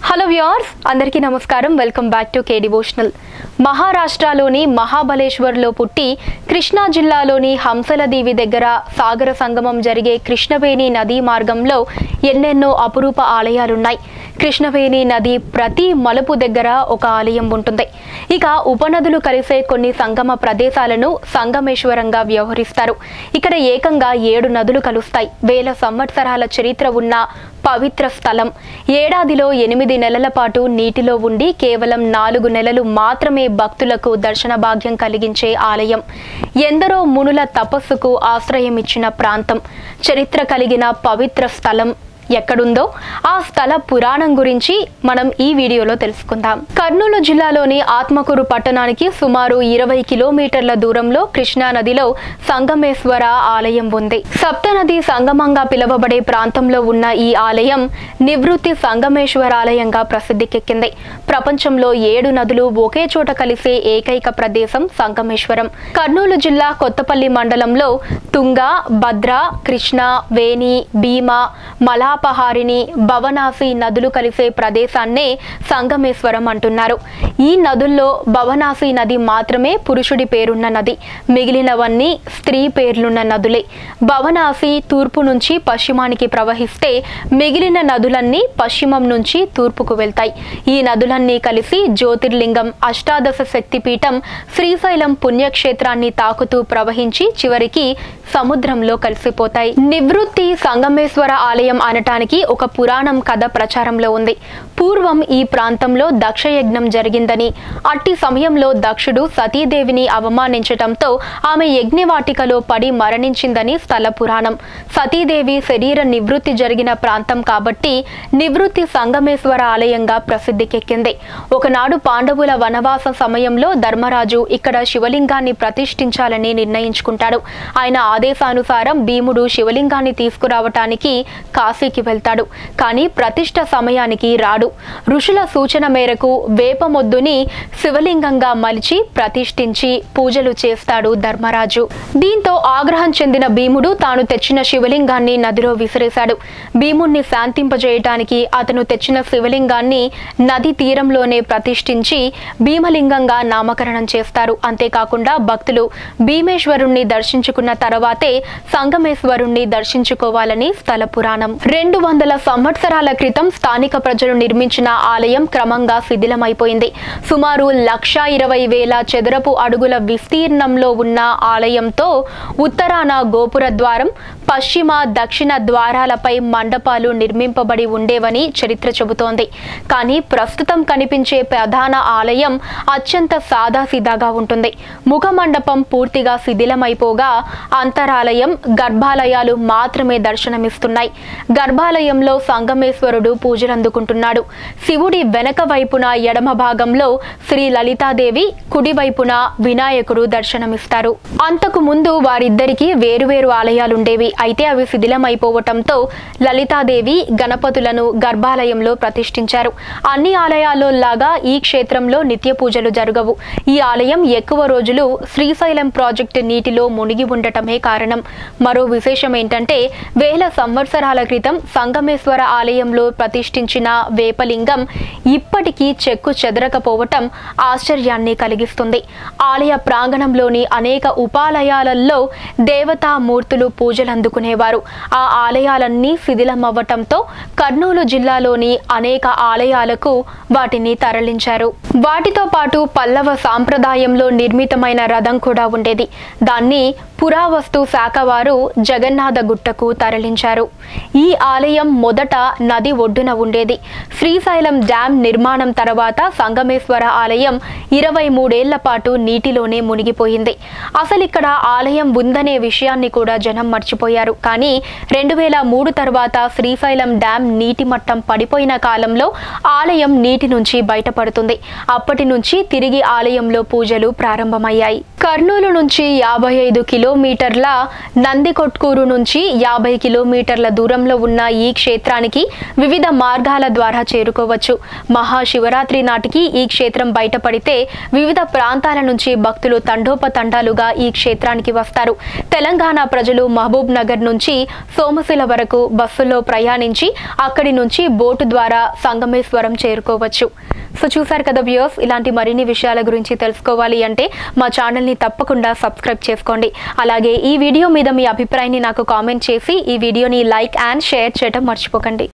hello viewers అందరికీ నమస్కారం welcome back to K devotional మహారాష్ట్రలోని మహాబలేశ్వర్లో పుట్టి కృష్ణా జిల్లాలోని హంసలదీవి దగ్గర సాగర సంగమం జరిగే కృష్ణవేణి నదీ మార్గంలో ఎన్నెన్నో అపురూప ఆలయాలున్నాయి కృష్ణవేణి నది ప్రతి మలుపు దగ్గర ఒక ఆలయం ఉంటుంది ఇక ఉపనదులు కలిసే కొన్ని సంగమ ప్రదేశాలను సంగమేశ్వరంగా వ్యవహరిస్తారు ఇక్కడ ఏకంగా ఏడు నదులు కలుస్తాయి వేల సంవత్సరాల చరిత్ర ఉన్న పవిత్ర స్థలం ఏడాదిలో ఎనిమిది నెలల పాటు నీటిలో ఉండి కేవలం నాలుగు నెలలు మాత్రమే భక్తులకు దర్శన భాగ్యం కలిగించే ఆలయం ఎందరో మునుల తపస్సుకు ఆశ్రయం ఇచ్చిన ప్రాంతం చరిత్ర కలిగిన పవిత్ర స్థలం ఎక్కడుందో ఆ స్థల పురాణం గురించి మనం ఈ వీడియోలో తెలుసుకుందాం కర్నూలు జిల్లాలోని ఆత్మకూరు పట్టణానికి సుమారు ఇరవై కిలోమీటర్ల దూరంలో కృష్ణా నదిలో సంగమేశ్వర ఆలయం ఉంది సప్తనది సంగమంగా పిలువబడే ప్రాంతంలో ఉన్న ఈ ఆలయం నివృత్తి సంగమేశ్వరాలయంగా ప్రసిద్ధికెక్కింది ప్రపంచంలో ఏడు నదులు ఒకే చోట కలిసే ఏకైక ప్రదేశం సంగమేశ్వరం కర్నూలు జిల్లా కొత్తపల్లి మండలంలో తుంగ భద్ర కృష్ణ వేణి భీమ మలాపహారిని భవనాసి నదులు కలిసే ప్రదేశాన్నే సంగమేశ్వరం అంటున్నారు ఈ నదుల్లో భవనాసి నది మాత్రమే పురుషుడి పేరున్న నది మిగిలినవన్నీ స్త్రీ పేర్లున్న నదులే భవనాసి తూర్పు నుంచి పశ్చిమానికి ప్రవహిస్తే మిగిలిన నదులన్నీ పశ్చిమం నుంచి తూర్పుకు వెళ్తాయి ఈ నదులన్నీ కలిసి జ్యోతిర్లింగం అష్టాదశ శక్తిపీఠం శ్రీశైలం పుణ్యక్షేత్రాన్ని తాకుతూ ప్రవహించి చివరికి సముద్రంలో కలిసిపోతాయి నివృత్తి సంగమేశ్వర ఆలయం అనటానికి ఒక పురాణం కథ ప్రచారంలో ఉంది పూర్వం ఈ ప్రాంతంలో దక్షయజ్ఞం జరిగిందని అట్టి సమయంలో దక్షుడు సతీదేవిని అవమానించటంతో ఆమె యజ్ఞవాటికలో పడి మరణించిందని స్థల పురాణం సతీదేవి శరీర నివృత్తి జరిగిన ప్రాంతం కాబట్టి నివృత్తి సంగమేశ్వర ఆలయంగా ప్రసిద్ధికెక్కింది ఒకనాడు పాండవుల వనవాస సమయంలో ధర్మరాజు ఇక్కడ శివలింగాన్ని ప్రతిష్ఠించాలని నిర్ణయించుకుంటాడు ఆయన ఆదేశానుసారం భీముడు శివలింగాన్ని తీసుకురావటానికి కాశీకి వెళ్తాడు కానీ ప్రతిష్ఠ సమయానికి రాడు ఋషుల సూచన మేరకు వేపమొద్దుని శివలింగంగా మలిచి ప్రతిష్ఠించి పూజలు చేస్తాడు ధర్మరాజు దీంతో ఆగ్రహం చెందిన భీముడు తాను తెచ్చిన శివలింగాన్ని నదిలో విసిరేశాడు భీముణ్ణి శాంతింపజేయటానికి అతను తెచ్చిన శివలింగాన్ని నది తీరంలోనే ప్రతిష్ఠించి భీమలింగంగా నామకరణం చేస్తారు అంతేకాకుండా భక్తులు భీమేశ్వరుణ్ణి దర్శించుకున్న తర్వాతే సంగమేశ్వరుణ్ణి దర్శించుకోవాలని స్థల పురాణం రెండు వందల సంవత్సరాల క్రితం స్థానిక ప్రజలు నిర్మించిన ఆలయం క్రమంగా శిథిలమైపోయింది సుమారు లక్ష ఇరవై వేల చదరపు అడుగుల విస్తీర్ణంలో ఉన్న ఆలయంతో ఉత్తరాన గోపుర ద్వారం పశ్చిమ దక్షిణ ద్వారాలపై మండపాలు నిర్మింపబడి ఉండేవని చరిత్ర చెబుతోంది కానీ ప్రస్తుతం కనిపించే ప్రధాన ఆలయం అత్యంత సాదాసీదాగా ఉంటుంది ముఖ మండపం పూర్తిగా శిథిలమైపోగా అంతరాలయం గర్భాలయాలు మాత్రమే దర్శనమిస్తున్నాయి గర్భాలయంలో సంగమేశ్వరుడు పూజలందుకుంటున్నాడు శివుడి వెనక వైపున ఎడమ భాగంలో శ్రీ లలితాదేవి కుడి వైపున వినాయకుడు దర్శనమిస్తారు అంతకు ముందు వారిద్దరికి వేరువేరు ఆలయాలుండేవి అయితే అవి శిథిలమైపోవటంతో లలితాదేవి గణపతులను గర్భాలయంలో ప్రతిష్ఠించారు అన్ని ఆలయాల్లో లాగా ఈ క్షేత్రంలో నిత్య పూజలు జరగవు ఈ ఆలయం ఎక్కువ రోజులు శ్రీశైలం ప్రాజెక్టు నీటిలో మునిగి ఉండటమే కారణం మరో విశేషం ఏంటంటే వేల సంవత్సరాల క్రితం సంగమేశ్వర ఆలయంలో ప్రతిష్ఠించిన వేపలింగం ఇప్పటికీ చెక్కు చెదరకపోవటం ఆశ్చర్యాన్ని కలిగిస్తుంది ఆలయ ప్రాంగణంలోని అనేక ఉపాలయాలలో దేవతామూర్తులు పూజలందుకునేవారు ఆ ఆలయాలన్నీ శిథిలమవ్వటంతో కర్నూలు జిల్లాలోని అనేక ఆలయాలకు వాటిని తరలించారు వాటితో పాటు పల్లవ సాంప్రదాయంలో నిర్మితమైన రథం కూడా ఉండేది దాన్ని పురావస్తు శాఖ వారు జగన్నాథ గుట్టకు తరలించారు ఈ ఆలయం మొదట నది ఒడ్డున ఉండేది శ్రీశైలం డ్యాం నిర్మాణం తర్వాత సంగమేశ్వర ఆలయం ఇరవై మూడేళ్ల పాటు నీటిలోనే మునిగిపోయింది అసలు ఇక్కడ ఆలయం ఉందనే విషయాన్ని కూడా జనం మర్చిపోయారు కానీ రెండు వేల మూడు తర్వాత శ్రీశైలం డ్యాం నీటి మట్టం పడిపోయిన కాలంలో ఆలయం నీటి నుంచి బయటపడుతుంది అప్పటి నుంచి తిరిగి ఆలయంలో పూజలు ప్రారంభమయ్యాయి కర్నూలు నుంచి యాభై ఐదు కిలో కిలోమీటర్ల నందికొట్కూరు నుంచి యాభై కిలోమీటర్ల దూరంలో ఉన్న ఈ క్షేత్రానికి వివిధ మార్గాల ద్వారా చేరుకోవచ్చు మహాశివరాత్రి నాటికి ఈ క్షేత్రం బయటపడితే వివిధ ప్రాంతాల నుంచి భక్తులు తండోపతండాలుగా ఈ క్షేత్రానికి వస్తారు తెలంగాణ ప్రజలు మహబూబ్ నగర్ నుంచి సోమశిల వరకు బస్సులో ప్రయాణించి అక్కడి నుంచి బోటు ద్వారా సంగమేశ్వరం చేరుకోవచ్చు సో చూసారు కదా వ్యూయర్స్ ఇలాంటి మరిన్ని విషయాల గురించి తెలుసుకోవాలి అంటే మా ఛానల్ని తప్పకుండా సబ్స్క్రైబ్ చేసుకోండి అలాగే ఈ వీడియో మీద మీ అభిప్రాయాన్ని నాకు కామెంట్ చేసి ఈ వీడియోని లైక్ అండ్ షేర్ చేయడం మర్చిపోకండి